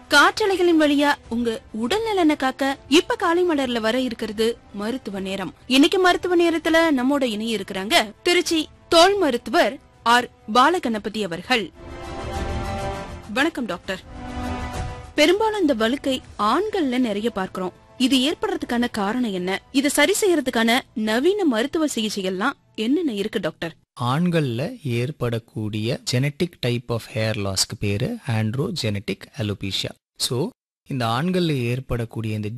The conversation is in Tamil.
காற்றலைகளின் வழியா உங்க உடல் நலனை காக்க இப்ப காலை மலர்ல வர இருக்கிறது மருத்துவ நேரம் இன்னைக்கு மருத்துவ நேரத்துல நம்மோட இணைய இருக்கிறாங்க திருச்சி தோல் மருத்துவர் ஆர் பாலகணபதி அவர்கள் வணக்கம் டாக்டர் பெரும்பாலும் இந்த வழுக்கை ஆண்கள்ல நிறைய பார்க்கிறோம் இது ஏற்படுறதுக்கான காரணம் என்ன இதை சரி செய்யறதுக்கான நவீன மருத்துவ சிகிச்சைகள்லாம் என்னென்ன இருக்கு டாக்டர் ஆண்களில் ஏற்படக்கூடிய ஜெனட்டிக் டைப் ஆஃப் ஹேர் லாஸ்க்கு பேர் ஆண்ட்ரோ ஜெனட்டிக் அலோபீஷியா ஸோ இந்த ஆண்களில் ஏற்படக்கூடிய இந்த